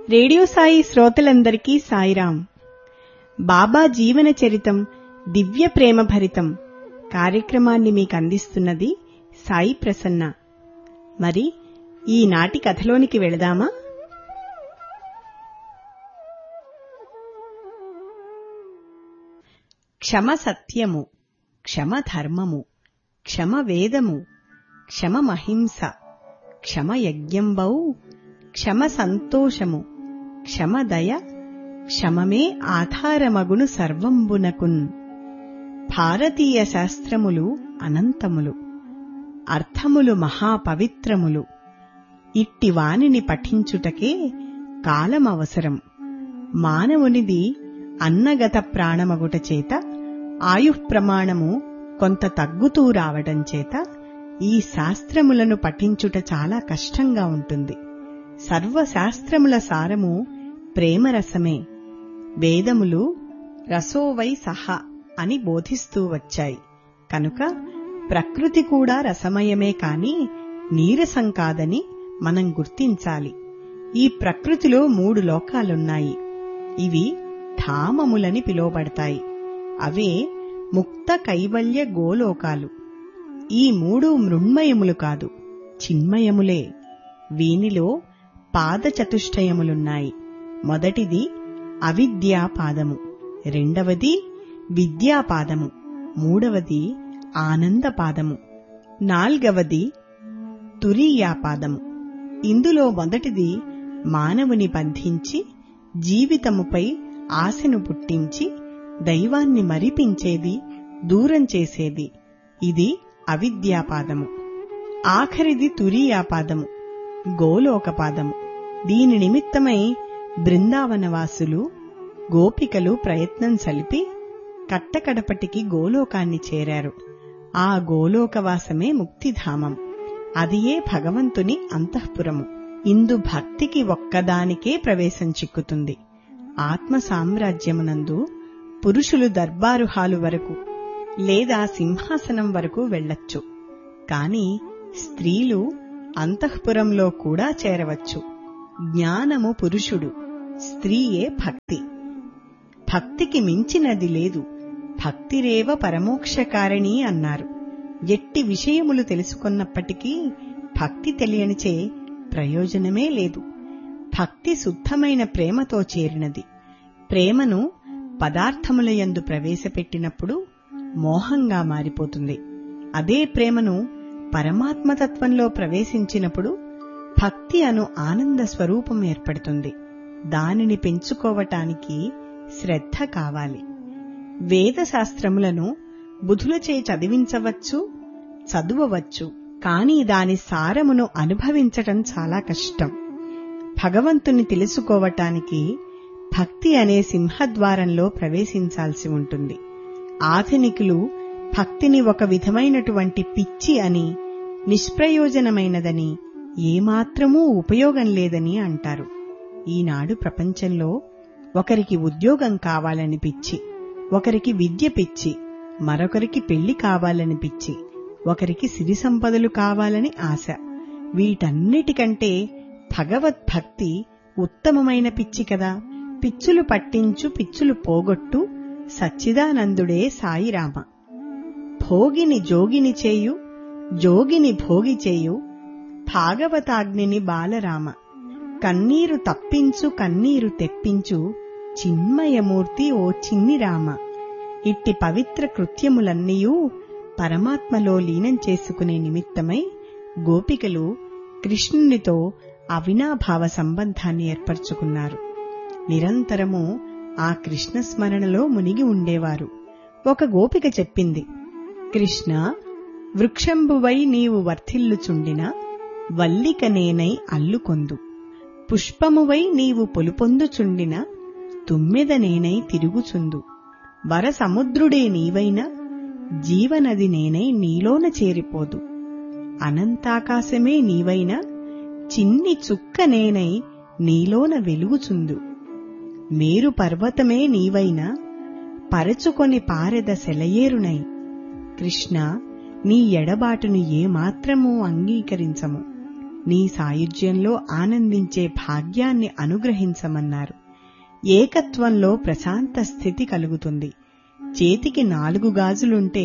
radio Sai శ్రోతలందరికీ సాయిరాం బాబా జీవన చరితం దివ్య ప్రేమ భరితం కార్యక్రమాన్ని మీకు అందిస్తున్నది సాయి ప్రసన్న మరి ఈనాటి కథలోనికి వెళదామా క్షమ సత్యము క్షమ ధర్మము క్షమ వేదము క్షమ మహింస క్షమ యజ్ఞంబౌ క్షమ సంతోషము క్షమ దయ క్షమమే ఆధారమగును సర్వంబునకున్ భారతీయ శాస్త్రములు అనంతములు అర్థములు మహాపవిత్రములు ఇట్టి వానిని పఠించుటకే కాలమవసరం మానవునిది అన్నగత ప్రాణమగుట చేత ఆయుఃప్రమాణము కొంత తగ్గుతూ రావటం చేత ఈ శాస్త్రములను పఠించుట చాలా కష్టంగా ఉంటుంది సర్వశాస్త్రముల సారము ప్రేమరసమే వేదములు రసోవై సహ అని బోధిస్తూ వచ్చాయి కనుక ప్రకృతి కూడా రసమయమే కాని నీరసం కాదని మనం గుర్తించాలి ఈ ప్రకృతిలో మూడు లోకాలున్నాయి ఇవి ధామములని పిలువబడతాయి అవే ముక్త కైవల్య గోలోకాలు ఈ మూడు మృణ్మయములు కాదు చిన్మయములే వీనిలో పాదచతుష్టయములున్నాయి మొదటిది అవిద్యాపాదము రెండవది విద్యాపాదము మూడవది ఆనందపాదము నాల్గవది తురీయాపాదము ఇందులో మొదటిది మానవుని బంధించి జీవితముపై ఆశను పుట్టించి దైవాన్ని మరిపించేది దూరం చేసేది ఇది అవిద్యాపాదము ఆఖరిది తురీయాపాదము గోలోకపాదము దీని నిమిత్తమై బృందావనవాసులు గోపికలు ప్రయత్నం సలిపి కట్టకడపటికి గోలోకాన్ని చేరారు ఆ గోలోకవాసమే ముక్తిధామం అదియే భగవంతుని అంతఃపురము ఇందు భక్తికి ఒక్కదానికే ప్రవేశం చిక్కుతుంది ఆత్మ సామ్రాజ్యమునందు పురుషులు దర్బారు హాలు వరకు లేదా సింహాసనం వరకు వెళ్లొచ్చు కాని స్త్రీలు అంతఃపురంలో కూడా చేరవచ్చు జ్ఞానము పురుషుడు స్త్రీయే భక్తి భక్తికి మించినది లేదు భక్తిరేవ పరమోక్షకారిణి అన్నారు ఎట్టి విషయములు తెలుసుకున్నప్పటికీ భక్తి తెలియనిచే ప్రయోజనమే లేదు భక్తి శుద్ధమైన ప్రేమతో చేరినది ప్రేమను పదార్థముల యందు ప్రవేశపెట్టినప్పుడు మోహంగా మారిపోతుంది అదే ప్రేమను పరమాత్మతత్వంలో ప్రవేశించినప్పుడు భక్తి అను ఆనంద స్వరూపం ఏర్పడుతుంది దానిని పెంచుకోవటానికి శ్రద్ధ కావాలి వేదశాస్త్రములను బుధులచే చదివించవచ్చు చదువవచ్చు కాని దాని సారమును అనుభవించటం చాలా కష్టం భగవంతుని తెలుసుకోవటానికి భక్తి అనే సింహద్వారంలో ప్రవేశించాల్సి ఉంటుంది ఆధునికులు భక్తిని ఒక విధమైనటువంటి పిచ్చి అని నిష్ప్రయోజనమైనదని ఏమాత్రమూ ఉపయోగం లేదని అంటారు ఈనాడు ప్రపంచంలో ఒకరికి ఉద్యోగం కావాలని పిచ్చి ఒకరికి విద్య పిచ్చి మరొకరికి పెళ్లి కావాలని పిచ్చి ఒకరికి సిరి సంపదలు కావాలని ఆశ వీటన్నిటికంటే భగవద్భక్తి ఉత్తమమైన పిచ్చి కదా పిచ్చులు పట్టించు పిచ్చులు పోగొట్టు సచ్చిదానందుడే సాయిరామ భోగిని జోగిని చేయు జోగిని భోగి చేయు భాగవతాగ్నిని బాలరామ కన్నీరు తప్పించు కన్నీరు తెప్పించు చిన్మయమూర్తి ఓ చిన్ని రామ ఇట్టి పవిత్ర కృత్యములన్నీయూ పరమాత్మలో లీనం చేసుకునే నిమిత్తమై గోపికలు కృష్ణునితో అవినాభావ సంబంధాన్ని ఏర్పరచుకున్నారు నిరంతరము ఆ కృష్ణ స్మరణలో మునిగి ఉండేవారు ఒక గోపిక చెప్పింది కృష్ణ వృక్షంబువై నీవు వర్ధిల్లుచుండిన వల్లిక నేనై అల్లుకొందు పుష్పమువై నీవు పొలుపొందుచుండిన తుమ్మెద నేనై తిరుగుచుందు వర సముద్రుడే నీవైన జీవనది నేనై నీలోన చేరిపోదు అనంతాకాశమే నీవైన చిన్ని చుక్క నేనై నీలోన వెలుగుచుందు మేరు పర్వతమే నీవైన పరచుకొని పారెద సెలయేరునై కృష్ణ నీ ఎడబాటును ఏమాత్రమూ అంగీకరించము నీ సాయుధ్యంలో ఆనందించే భాగ్యాన్ని అనుగ్రహించమన్నారు ఏకత్వంలో ప్రశాంత స్థితి కలుగుతుంది చేతికి నాలుగు గాజులుంటే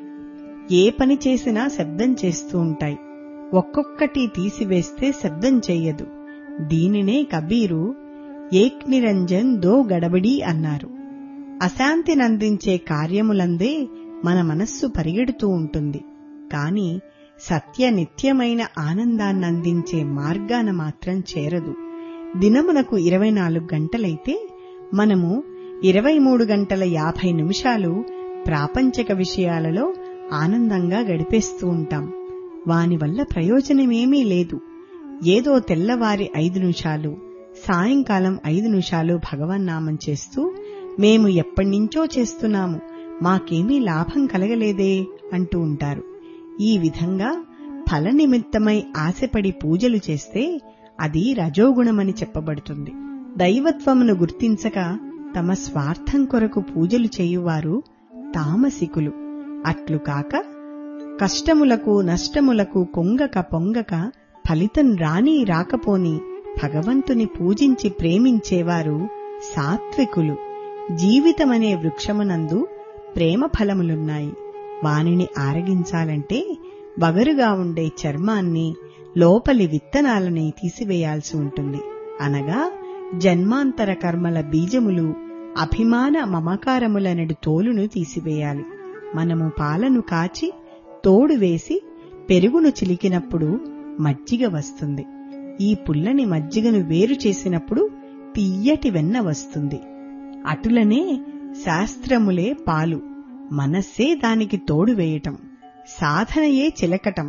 ఏ పని చేసినా శబ్దం చేస్తూ ఉంటాయి ఒక్కొక్కటి తీసివేస్తే శబ్దం చెయ్యదు దీనినే కబీరు ఏక్ నిరంజన్ దో గడబడి అన్నారు అశాంతినందించే కార్యములందే మన మనస్సు పరిగెడుతూ ఉంటుంది కాని సత్య నిత్యమైన ఆనందాన్నందించే మార్గాన మాత్రం చేరదు దినమునకు ఇరవై నాలుగు గంటలైతే మనము ఇరవై మూడు గంటల యాభై నిమిషాలు ప్రాపంచక విషయాలలో ఆనందంగా గడిపేస్తూ ఉంటాం వాని వల్ల ప్రయోజనమేమీ లేదు ఏదో తెల్లవారి ఐదు నిమిషాలు సాయంకాలం ఐదు నిమిషాలు భగవన్నామం చేస్తూ మేము ఎప్పటినుంచో చేస్తున్నాము మాకేమీ లాభం కలగలేదే అంటూ ఉంటారు ఈ విధంగా ఫల నిమిత్తమై ఆశపడి పూజలు చేస్తే అది రజోగుణమని చెప్పబడుతుంది దైవత్వమును గుర్తించక తమ స్వార్థం కొరకు పూజలు చేయువారు తామసికులు అట్లు కాక కష్టములకు నష్టములకు కొంగక పొంగక ఫలితం రాని రాకపోని భగవంతుని పూజించి ప్రేమించేవారు సాత్వికులు జీవితమనే వృక్షమునందు ప్రేమ ఫలములున్నాయి వానిని ఆరగించాలంటే వగరుగా ఉండే చర్మాన్ని లోపలి విత్తనాలని తీసివేయాల్సి ఉంటుంది అనగా జన్మాంతర కర్మల బీజములు అభిమాన మమకారములనడి తోలును తీసివేయాలి మనము పాలను కాచి తోడు వేసి పెరుగును చిలికినప్పుడు మజ్జిగ వస్తుంది ఈ పుల్లని మజ్జిగను వేరు చేసినప్పుడు తియ్యటి వెన్న వస్తుంది అటులనే శాస్త్రములే పాలు మనస్సే దానికి తోడు వేయటం సాధనయే చిలకటం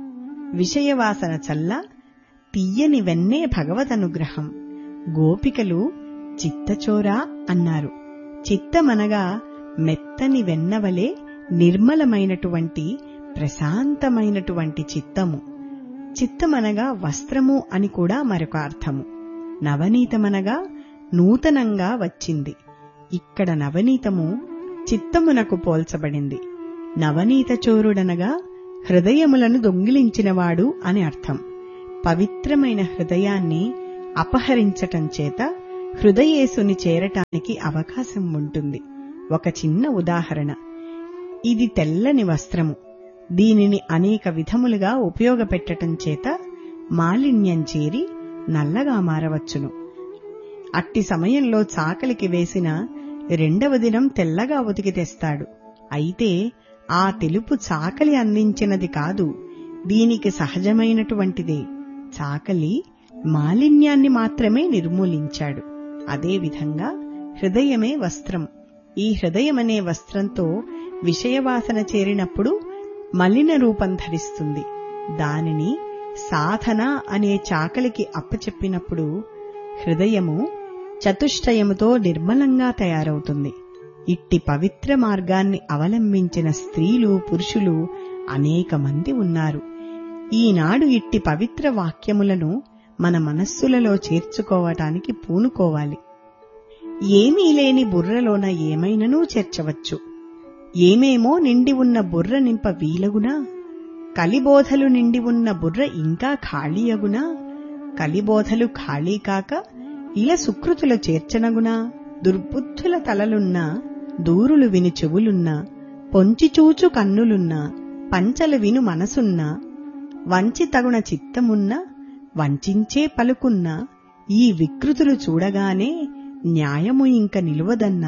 విషయవాసన చల్ల తియ్యని వెన్నే భగవదనుగ్రహం గోపికలు చిత్తచోరా అన్నారు చిత్తమనగా మెత్తని వెన్నవలే నిర్మలమైనటువంటి ప్రశాంతమైనటువంటి చిత్తము చిత్తమనగా వస్త్రము అని కూడా మరొక అర్థము నవనీతమనగా నూతనంగా వచ్చింది ఇక్కడ నవనీతము చిత్తమునకు పోల్చబడింది నవనీత చోరుడనగా హృదయములను దొంగిలించినవాడు అని అర్థం పవిత్రమైన హృదయాన్ని అపహరించటం చేత హృదయేశుని చేరటానికి అవకాశం ఉంటుంది ఒక చిన్న ఉదాహరణ ఇది తెల్లని వస్త్రము దీనిని అనేక విధములుగా ఉపయోగపెట్టటం చేత మాలిన్యం చేరి నల్లగా మారవచ్చును అట్టి సమయంలో చాకలికి వేసిన రెండవ దినం తెల్లగా ఉతికి తెస్తాడు అయితే ఆ తెలుపు చాకలి అందించినది కాదు దీనికి సహజమైనటువంటిదే చాకలి మాలిన్యాన్ని మాత్రమే నిర్మూలించాడు అదేవిధంగా హృదయమే వస్త్రం ఈ హృదయమనే వస్త్రంతో విషయవాసన చేరినప్పుడు మలిన రూపం ధరిస్తుంది దానిని సాధన అనే చాకలికి అప్పచెప్పినప్పుడు హృదయము చతుష్టయముతో నిర్మలంగా తయారవుతుంది ఇట్టి పవిత్ర మార్గాన్ని అవలంబించిన స్త్రీలు పురుషులు అనేక మంది ఉన్నారు ఈనాడు ఇట్టి పవిత్ర వాక్యములను మన మనస్సులలో చేర్చుకోవటానికి పూనుకోవాలి ఏమీ లేని బుర్రలోన ఏమైననూ చేర్చవచ్చు ఏమేమో నిండి ఉన్న బుర్ర నింప వీలగునా కలిబోధలు నిండి ఉన్న బుర్ర ఇంకా ఖాళీయగునా కలిబోధలు ఖాళీ కాక ఇలా సుకృతుల చేర్చనగునా దుర్బుద్ధుల తలలున్నా దూరులు విని చెవులున్నా పొంచిచూచు కన్నులున్నా పంచలు విను మనసున్నా వంచి తగున చిత్తమున్నా వంచించే పలుకున్నా ఈ వికృతులు చూడగానే న్యాయము ఇంక నిలువదన్నా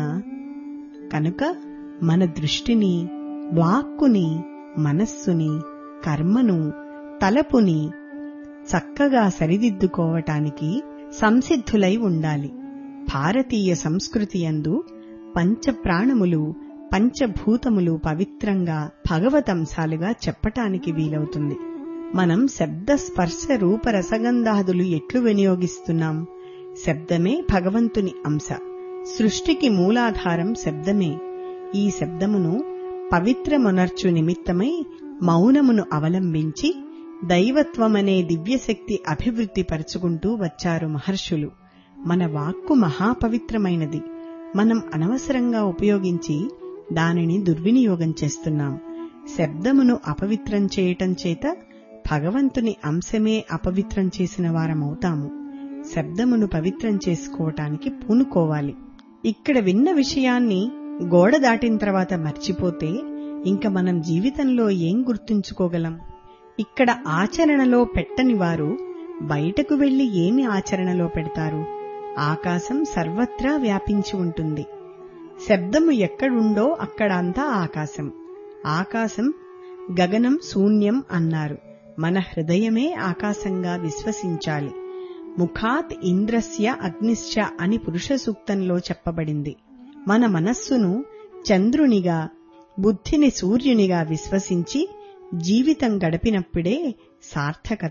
కనుక మన దృష్టిని వాక్కుని మనస్సుని కర్మను తలపుని చక్కగా సరిదిద్దుకోవటానికి సంసిద్ధులై ఉండాలి భారతీయ సంస్కృతి యందు పంచప్రాణములు పంచభూతములు పవిత్రంగా భగవతంశాలుగా చెప్పటానికి వీలవుతుంది మనం శబ్ద స్పర్శ రూప రసగంధాదులు ఎట్లు వినియోగిస్తున్నాం శబ్దమే భగవంతుని అంశ సృష్టికి మూలాధారం శబ్దమే ఈ శబ్దమును పవిత్రమునర్చు నిమిత్తమై మౌనమును అవలంబించి దైవత్వమనే దివ్యశక్తి అభివృద్ధి పరుచుకుంటూ వచ్చారు మహర్షులు మన వాక్కు మహాపవిత్రమైనది మనం అనవసరంగా ఉపయోగించి దానిని దుర్వినియోగం చేస్తున్నాం శబ్దమును అపవిత్రం చేయటం చేత భగవంతుని అంశమే అపవిత్రం చేసిన వారమవుతాము శబ్దమును పవిత్రం చేసుకోవటానికి పూనుకోవాలి ఇక్కడ విన్న విషయాన్ని గోడ దాటిన తర్వాత మర్చిపోతే ఇంక మనం జీవితంలో ఏం గుర్తుంచుకోగలం ఇక్కడ ఆచరణలో పెట్టని వారు బయటకు వెళ్లి ఏమి ఆచరణలో పెడతారు ఆకాశం సర్వత్రా వ్యాపించి ఉంటుంది శబ్దము ఎక్కడుండో అక్కడంతా ఆకాశం ఆకాశం గగనం శూన్యం అన్నారు మన హృదయమే ఆకాశంగా విశ్వసించాలి ముఖాత్ ఇంద్రస్య అగ్నిశ్చ అని పురుష సూక్తంలో చెప్పబడింది మన మనస్సును చంద్రునిగా బుద్ధిని సూర్యునిగా విశ్వసించి జీవితం గడిపినప్పుడే సార్థకత